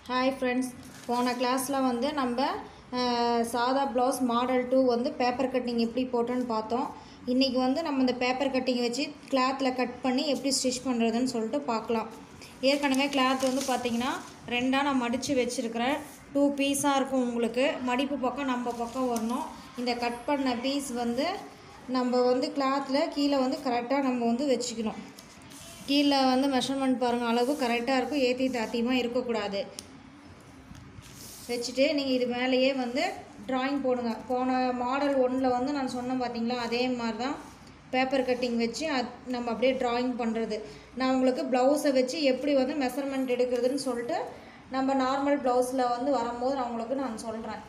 hi friends போன கிளாஸில் வந்து நம்ம அஹ், சாதா ப்ளவுஸ் மாடல் டூ வந்து பேப்பர் கட்டிங் எப்படி போட்டோன்னு பார்த்தோம் இன்றைக்கி வந்து நம்ம இந்த பேப்பர் கட்டிங் வச்சு கிளாத்தில் கட் பண்ணி எப்படி ஸ்டிச் பண்ணுறதுன்னு சொல்லிட்டு பார்க்கலாம் ஏற்கனவே கிளாத் வந்து பார்த்திங்கன்னா ரெண்டாக நான் மடித்து வச்சுருக்கிறேன் டூ பீஸாக இருக்கும் உங்களுக்கு மடிப்பு பக்கம் நம்ம பக்கம் வரணும் இந்த கட் பண்ண பீஸ் வந்து நம்ம வந்து கிளாத்தில் கீழே வந்து கரெக்டாக நம்ம வந்து வச்சுக்கணும் கீழே வந்து மெஷர்மெண்ட் பாருங்கள் அளவு கரெக்டாக இருக்கும் ஏற்றி தாத்தியமாக இருக்கக்கூடாது வச்சுட்டு நீங்கள் இது மேலேயே வந்து ட்ராயிங் போடுங்க போன மாடல் ஒன்றில் வந்து நான் சொன்னேன் பார்த்தீங்களா அதே மாதிரி தான் பேப்பர் கட்டிங் வச்சு அது நம்ம அப்படியே ட்ராயிங் பண்ணுறது நான் உங்களுக்கு ப்ளவுஸை வச்சு எப்படி வந்து மெஷர்மெண்ட் எடுக்கிறதுன்னு சொல்லிட்டு நம்ம நார்மல் ப்ளவுஸில் வந்து வரும்போது நான் உங்களுக்கு நான் சொல்கிறேன்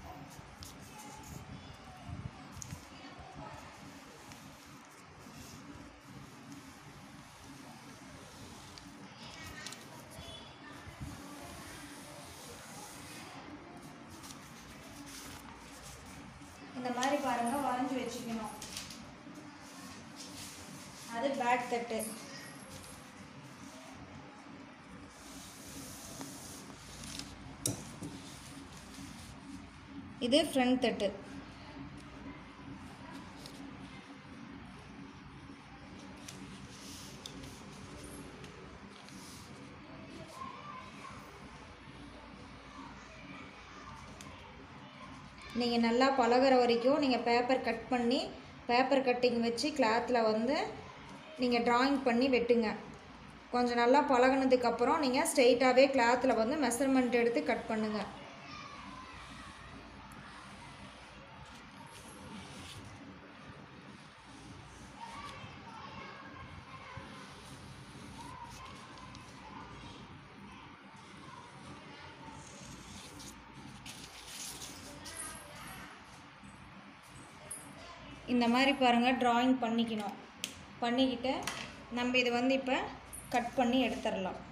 இந்த மாதிரி பாருங்கள் வரைஞ்சி வச்சுக்கணும் அது பேக் தட்டு இது ஃப்ரண்ட் தட்டு நீங்கள் நல்லா பழகுற வரைக்கும் நீங்கள் பேப்பர் கட் பண்ணி பேப்பர் கட்டிங் வச்சு கிளாத்தில் வந்து நீங்கள் ட்ராயிங் பண்ணி வெட்டுங்க கொஞ்சம் நல்லா பழகுனதுக்கப்புறம் நீங்கள் ஸ்ட்ரெயிட்டாகவே கிளாத்தில் வந்து மெஷர்மெண்ட் எடுத்து கட் பண்ணுங்கள் இந்த மாதிரி பாருங்கள் ட்ராயிங் பண்ணிக்கணும் பண்ணிக்கிட்டு நம்ம இது வந்து இப்போ கட் பண்ணி எடுத்துடலாம்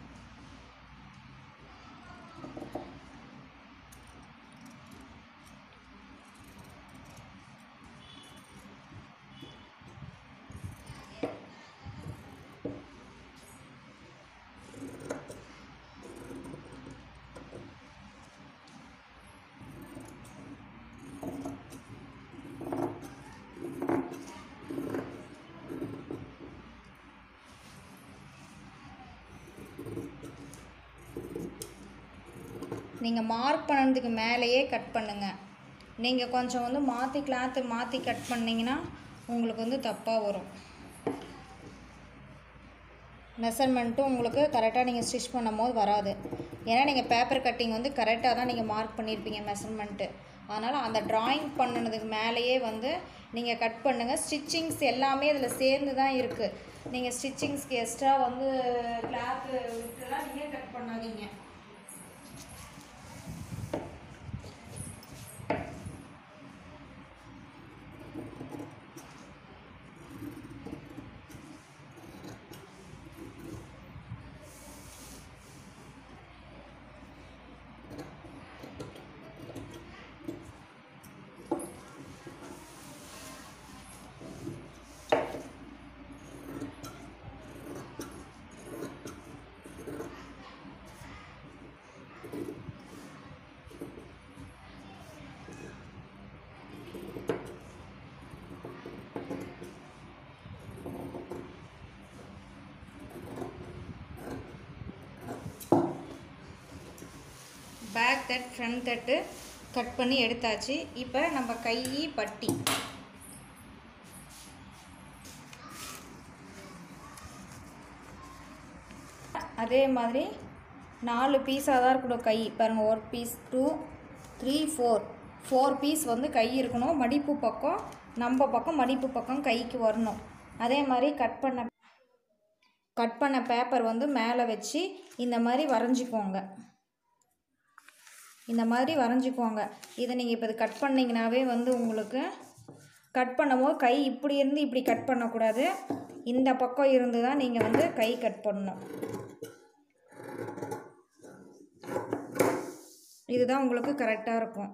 நீங்கள் மார்க் பண்ணதுக்கு மேலேயே கட் பண்ணுங்கள் நீங்கள் கொஞ்சம் வந்து மாற்றி கிளாத்து மாற்றி கட் பண்ணிங்கன்னா உங்களுக்கு வந்து தப்பாக வரும் மெஷர்மெண்ட்டும் உங்களுக்கு கரெக்டாக நீங்கள் ஸ்டிச் பண்ணும் போது வராது ஏன்னா நீங்கள் பேப்பர் கட்டிங் வந்து கரெக்டாக தான் நீங்கள் மார்க் பண்ணியிருப்பீங்க மெஷர்மெண்ட்டு அதனால் அந்த ட்ராயிங் பண்ணினதுக்கு மேலேயே வந்து நீங்கள் கட் பண்ணுங்கள் ஸ்டிச்சிங்ஸ் எல்லாமே இதில் சேர்ந்து தான் இருக்குது நீங்கள் ஸ்டிச்சிங்ஸ்க்கு எக்ஸ்ட்ரா வந்து கிளாத்து விட்டுலாம் நீங்கள் கட் பண்ணாதீங்க back that front that cut பண்ணி எடுத்தாச்சு இப்போ நம்ம கை பட்டி அதே மாதிரி நாலு பீஸாக தான் இருக்கணும் கை பாருங்கள் ஒரு piece two three four four piece வந்து கை இருக்கணும் மடிப்பு பக்கம் நம்ம பக்கம் மடிப்பு பக்கம் கைக்கு வரணும் அதே மாதிரி கட் பண்ண கட் பண்ண பேப்பர் வந்து மேலே வச்சு இந்த மாதிரி வரைஞ்சிக்கோங்க இந்த மாதிரி வரைஞ்சிக்கோங்க இதை நீங்கள் இப்போ இது கட் பண்ணிங்கனாவே வந்து உங்களுக்கு கட் பண்ணும்போது கை இப்படி இருந்து இப்படி கட் பண்ணக்கூடாது இந்த பக்கம் இருந்து தான் நீங்கள் வந்து கை கட் பண்ணணும் இதுதான் உங்களுக்கு கரெக்டாக இருக்கும்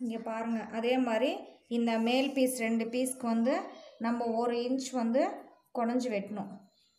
இங்கே பாருங்கள் அதே மாதிரி இந்த மேல் பீஸ் ரெண்டு பீஸ்க்கு வந்து நம்ம ஒரு இன்ச் வந்து குடஞ்சி வெட்டணும்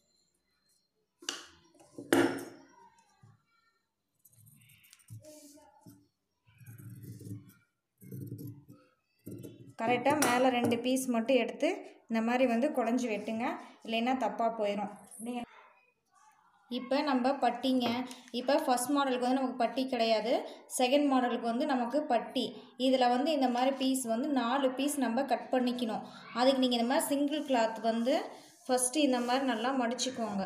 கரெக்டாக மேலே ரெண்டு பீஸ் மட்டும் எடுத்து இந்த மாதிரி வந்து குடஞ்சி வெட்டுங்க இல்லைன்னா தப்பாக போயிடும் நீங்கள் இப்போ நம்ம பட்டிங்க இப்போ ஃபஸ்ட் மாடலுக்கு வந்து நமக்கு பட்டி கிடையாது செகண்ட் மாடலுக்கு வந்து நமக்கு பட்டி இதில் வந்து இந்த மாதிரி பீஸ் வந்து நாலு பீஸ் நம்ம கட் பண்ணிக்கணும் அதுக்கு நீங்கள் இந்த மாதிரி சிங்கிள் கிளாத் வந்து ஃபஸ்ட்டு இந்த மாதிரி நல்லா மடிச்சுக்கோங்க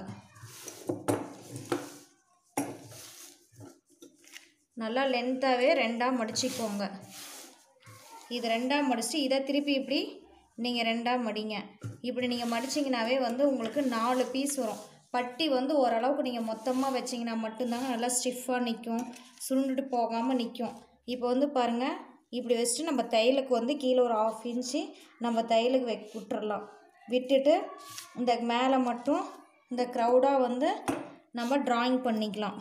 நல்லா லென்த்தாகவே ரெண்டாக மடிச்சுக்கோங்க இது ரெண்டாக மடிச்சுட்டு இதை திருப்பி இப்படி நீங்கள் ரெண்டாக மடிங்க இப்படி நீங்கள் மடிச்சிங்கனாவே வந்து உங்களுக்கு நாலு பீஸ் வரும் பட்டி வந்து ஓரளவுக்கு நீங்கள் மொத்தமாக வச்சிங்கன்னா மட்டும்தாங்க நல்லா ஸ்டிஃபாக நிற்கும் சுருண்டுட்டு போகாமல் நிற்கும் இப்போ வந்து பாருங்கள் இப்படி வச்சுட்டு நம்ம தையலுக்கு வந்து கீழே ஒரு ஆஃப் இன்ச்சு நம்ம தையலுக்கு வை விட்டுறலாம் விட்டுட்டு இந்த மேலே மட்டும் இந்த க்ரௌடாக வந்து நம்ம ட்ராயிங் பண்ணிக்கலாம்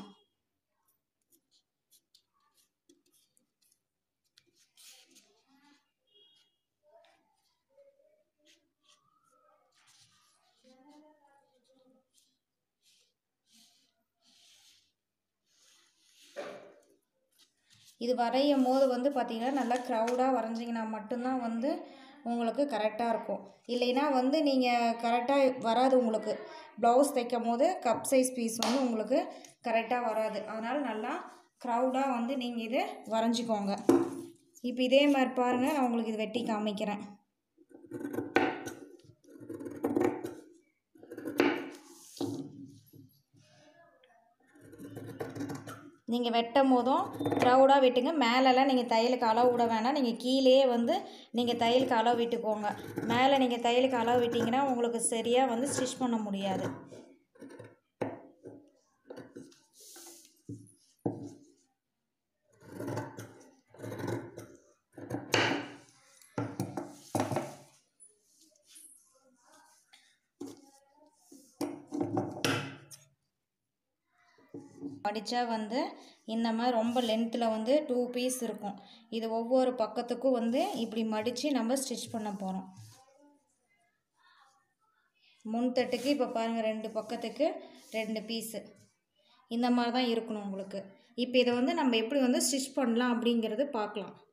இது வரையும் போது வந்து பார்த்திங்கன்னா நல்லா க்ரௌடாக வரைஞ்சிங்கன்னா மட்டும்தான் வந்து உங்களுக்கு கரெக்டாக இருக்கும் இல்லைன்னா வந்து நீங்கள் கரெக்டாக வராது உங்களுக்கு ப்ளவுஸ் தைக்கும் போது கப் சைஸ் பீஸ் வந்து உங்களுக்கு கரெக்டாக வராது அதனால் நல்லா க்ரௌடாக வந்து நீங்கள் இது வரைஞ்சிக்கோங்க இப்போ இதே மாதிரி பாருங்கள் நான் உங்களுக்கு இது வெட்டி காமிக்கிறேன் நீங்கள் வெட்டும் போதும் க்ரௌடாக வெட்டுங்க மேலெல்லாம் நீங்கள் தையலுக்கு அளவு விட வேணாம் நீங்கள் கீழேயே வந்து நீங்கள் தையலுக்கு அளவு விட்டுக்கோங்க மேலே நீங்கள் தையலுக்கு அளவு விட்டிங்கன்னா உங்களுக்கு சரியாக வந்து ஸ்டிச் பண்ண முடியாது படித்தா வந்து இந்த மாதிரி ரொம்ப லென்த்தில் வந்து டூ பீஸ் இருக்கும் இது ஒவ்வொரு பக்கத்துக்கும் வந்து இப்படி மடித்து நம்ம ஸ்டிச் பண்ண போகிறோம் முன்தட்டுக்கு இப்போ பாருங்கள் ரெண்டு பக்கத்துக்கு ரெண்டு பீஸு இந்த மாதிரி தான் இருக்கணும் உங்களுக்கு இப்போ இதை வந்து நம்ம எப்படி வந்து ஸ்டிச் பண்ணலாம் அப்படிங்கிறது பார்க்கலாம்